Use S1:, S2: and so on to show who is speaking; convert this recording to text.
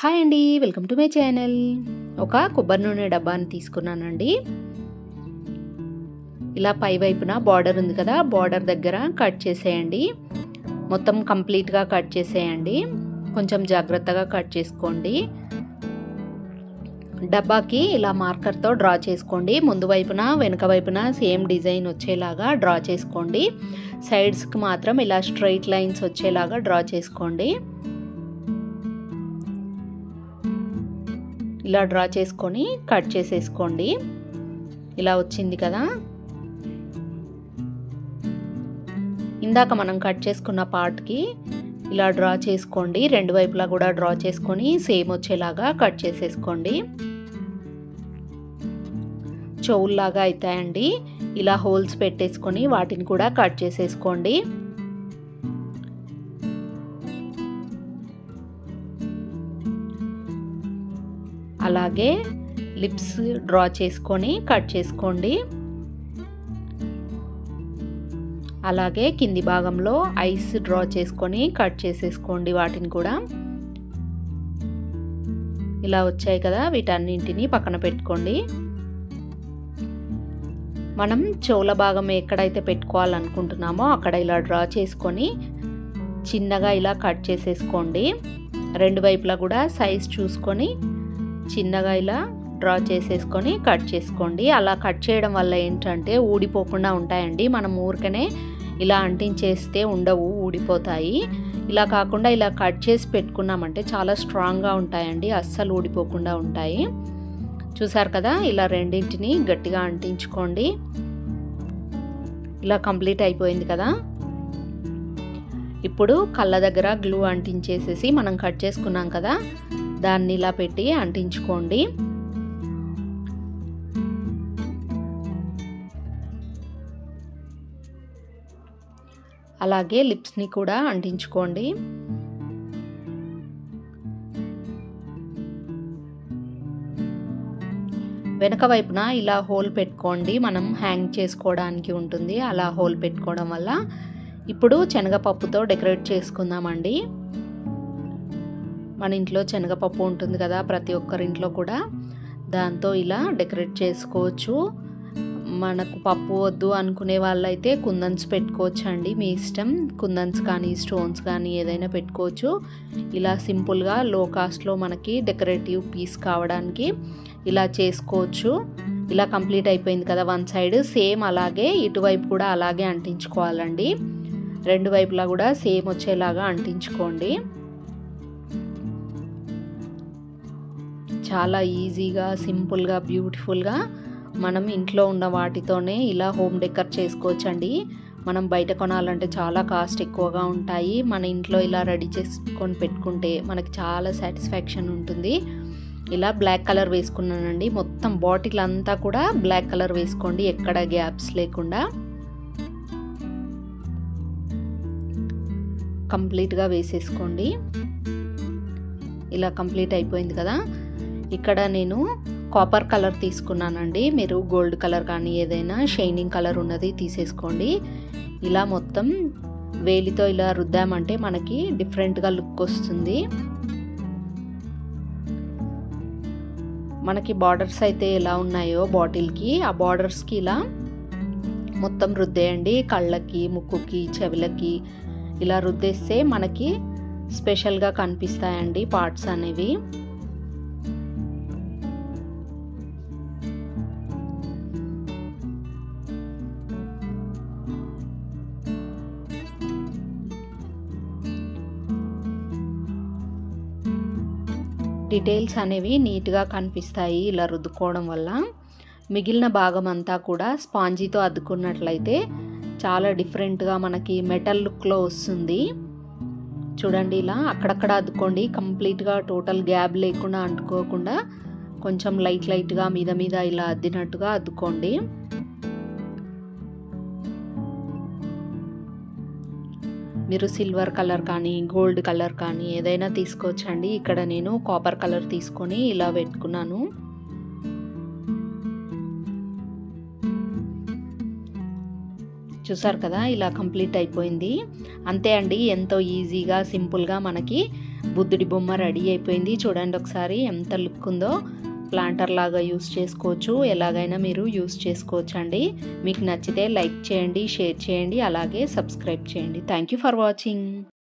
S1: hi అండి welcome to my channel ఒక కొబ్బరి నూనె డబ్బాని తీసుకున్నానండి ఇలా పై వైపున బార్డర్ ఉంది కదా బార్డర్ దగ్గర కట్ చేసేయండి మొత్తం కంప్లీట్గా కట్ చేసేయండి కొంచెం జాగ్రత్తగా కట్ చేసుకోండి డబ్బాకి ఇలా మార్కర్తో డ్రా చేసుకోండి ముందు వైపున వెనుక వైపున సేమ్ డిజైన్ వచ్చేలాగా డ్రా చేసుకోండి సైడ్స్కి మాత్రం ఇలా స్ట్రైట్ లైన్స్ వచ్చేలాగా డ్రా చేసుకోండి ఇలా డ్రా చేసుకొని కట్ చేసేసుకోండి ఇలా వచ్చింది కదా ఇందాక మనం కట్ చేసుకున్న పార్ట్కి ఇలా డ్రా చేసుకోండి రెండు వైపులా కూడా డ్రా చేసుకొని సేమ్ వచ్చేలాగా కట్ చేసేసుకోండి చెవుల్లాగా అవుతాయండి ఇలా హోల్స్ పెట్టేసుకొని వాటిని కూడా కట్ చేసేసుకోండి అలాగే లిప్స్ డ్రా చేసుకొని కట్ చేసుకోండి అలాగే కింది భాగంలో ఐస్ డ్రా చేసుకొని కట్ చేసేసుకోండి వాటిని కూడా ఇలా వచ్చాయి కదా వీటన్నింటిని పక్కన పెట్టుకోండి మనం చెవుల భాగం ఎక్కడైతే పెట్టుకోవాలనుకుంటున్నామో అక్కడ ఇలా డ్రా చేసుకొని చిన్నగా ఇలా కట్ చేసేసుకోండి రెండు వైపులా కూడా సైజ్ చూసుకొని చిన్నగా ఇలా డ్రా చేసేసుకొని కట్ చేసుకోండి అలా కట్ చేయడం వల్ల ఏంటంటే ఊడిపోకుండా ఉంటాయండి మనం ఊరికనే ఇలా అంటించేస్తే ఉండవు ఊడిపోతాయి ఇలా కాకుండా ఇలా కట్ చేసి పెట్టుకున్నామంటే చాలా స్ట్రాంగ్గా ఉంటాయండి అస్సలు ఊడిపోకుండా ఉంటాయి చూసారు కదా ఇలా రెండింటిని గట్టిగా అంటించుకోండి ఇలా కంప్లీట్ అయిపోయింది కదా ఇప్పుడు కళ్ళ దగ్గర గ్లూ అంటించేసేసి మనం కట్ చేసుకున్నాం కదా దాన్ని ఇలా పెట్టి అంటించుకోండి అలాగే లిప్స్ని కూడా అంటించుకోండి వెనక వైపున ఇలా హోల్ పెట్టుకోండి మనం హ్యాంగ్ చేసుకోవడానికి ఉంటుంది అలా హోల్ పెట్టుకోవడం వల్ల ఇప్పుడు శనగపప్పుతో డెకరేట్ చేసుకుందామండి మన ఇంట్లో శనగపప్పు ఉంటుంది కదా ప్రతి ఒక్కరింట్లో కూడా దాంతో ఇలా డెకరేట్ చేసుకోవచ్చు మనకు పప్పు వద్దు అనుకునే వాళ్ళైతే కుందన్స్ పెట్టుకోవచ్చు అండి మీ ఇష్టం కుందన్స్ కానీ స్టోన్స్ కానీ ఏదైనా పెట్టుకోవచ్చు ఇలా సింపుల్గా లో కాస్ట్లో మనకి డెకరేటివ్ పీస్ కావడానికి ఇలా చేసుకోవచ్చు ఇలా కంప్లీట్ అయిపోయింది కదా వన్ సైడ్ సేమ్ అలాగే ఇటువైపు కూడా అలాగే అంటించుకోవాలండి రెండు వైపులా కూడా సేమ్ వచ్చేలాగా అంటించుకోండి చాలా ఈజీగా సింపుల్గా బ్యూటిఫుల్గా మనం ఇంట్లో ఉన్న వాటితోనే ఇలా హోమ్ డెకర్ చేసుకోవచ్చండి మనం బయట కొనాలంటే చాలా కాస్ట్ ఎక్కువగా ఉంటాయి మన ఇంట్లో ఇలా రెడీ చేసుకొని పెట్టుకుంటే మనకి చాలా సాటిస్ఫాక్షన్ ఉంటుంది ఇలా బ్లాక్ కలర్ వేసుకున్నానండి మొత్తం బాటిల్ అంతా కూడా బ్లాక్ కలర్ వేసుకోండి ఎక్కడ గ్యాప్స్ లేకుండా కంప్లీట్గా వేసేసుకోండి ఇలా కంప్లీట్ అయిపోయింది కదా ఇక్కడ నేను కాపర్ కలర్ తీసుకున్నానండి మీరు గోల్డ్ కలర్ కానీ ఏదైనా షైనింగ్ కలర్ ఉన్నది తీసేసుకోండి ఇలా మొత్తం వేలితో ఇలా రుద్దామంటే మనకి డిఫరెంట్గా లుక్ వస్తుంది మనకి బార్డర్స్ అయితే ఎలా ఉన్నాయో బాటిల్కి ఆ బార్డర్స్కి ఇలా మొత్తం రుద్దేయండి కళ్ళకి ముక్కుకి చెవులకి ఇలా రుద్దేస్తే మనకి స్పెషల్గా కనిపిస్తాయండి పార్ట్స్ అనేవి డీటెయిల్స్ అనేవి నీట్గా కనిపిస్తాయి ఇలా రుద్దుకోవడం వల్ల మిగిలిన భాగం అంతా కూడా స్పాంజీతో అద్దుకున్నట్లయితే చాలా డిఫరెంట్గా మనకి మెటల్ లుక్లో వస్తుంది చూడండి ఇలా అక్కడక్కడ అద్దుకోండి కంప్లీట్గా టోటల్ గ్యాప్ లేకుండా అంటుకోకుండా కొంచెం లైట్ లైట్గా మీద మీద ఇలా అద్దినట్టుగా అద్దుకోండి మీరు సిల్వర్ కలర్ కానీ గోల్డ్ కలర్ కానీ ఏదైనా తీసుకోవచ్చండి ఇక్కడ నేను కాపర్ కలర్ తీసుకొని ఇలా పెట్టుకున్నాను చూసారు కదా ఇలా కంప్లీట్ అయిపోయింది అంతే అండి ఎంతో ఈజీగా సింపుల్గా మనకి బుద్ధుడి బొమ్మ రెడీ అయిపోయింది చూడండి ఒకసారి ఎంత లుక్ ఉందో ప్లాంటర్ లాగా యూస్ చేసుకోవచ్చు ఎలాగైనా మీరు యూస్ చేసుకోవచ్చు అండి మీకు నచ్చితే లైక్ చేయండి షేర్ చేయండి అలాగే సబ్స్క్రైబ్ చేయండి థ్యాంక్ యూ ఫర్ వాచింగ్